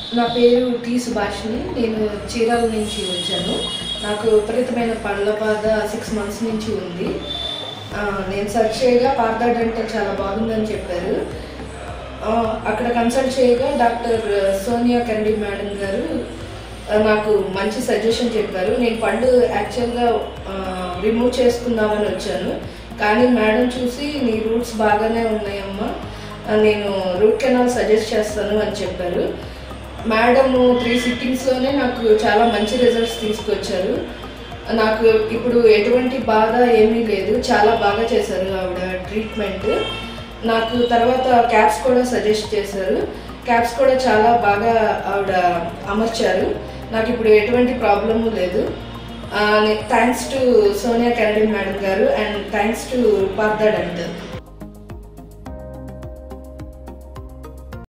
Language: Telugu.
నా పేరు టి సుభాష్ని నేను చీరాల నుంచి వచ్చాను నాకు విపరీతమైన పళ్ళ బాధ సిక్స్ మంత్స్ నుంచి ఉంది ఆ, నేను సెర్చ్ చేయగా పార్థ డెంటల్ చాలా బాగుందని చెప్పారు ఆ, అక్కడ కన్సల్ట్ చేయగా డాక్టర్ సోనియా కెనడీ మేడం గారు ఆ, నాకు మంచి సజెషన్ చెప్పారు నేను పళ్ళు యాక్చువల్గా రిమూవ్ చేసుకుందామని వచ్చాను కానీ మేడం చూసి నీ రూట్స్ బాగానే ఉన్నాయమ్మా ఆ, నేను రూట్ కెనాల్ సజెస్ట్ చేస్తాను అని చెప్పారు మేడం త్రీ సిట్టింగ్స్లోనే నాకు చాలా మంచి రిజల్ట్స్ తీసుకొచ్చారు నాకు ఇప్పుడు ఎటువంటి బాధ ఏమీ లేదు చాలా బాగా చేశారు ఆవిడ ట్రీట్మెంట్ నాకు తర్వాత క్యాప్స్ కూడా సజెస్ట్ చేశారు క్యాప్స్ కూడా చాలా బాగా ఆవిడ అమర్చారు నాకు ఇప్పుడు ఎటువంటి ప్రాబ్లము లేదు thanks to Sonia Kennedy madam గారు అండ్ థ్యాంక్స్ టు పార్థ డంటల్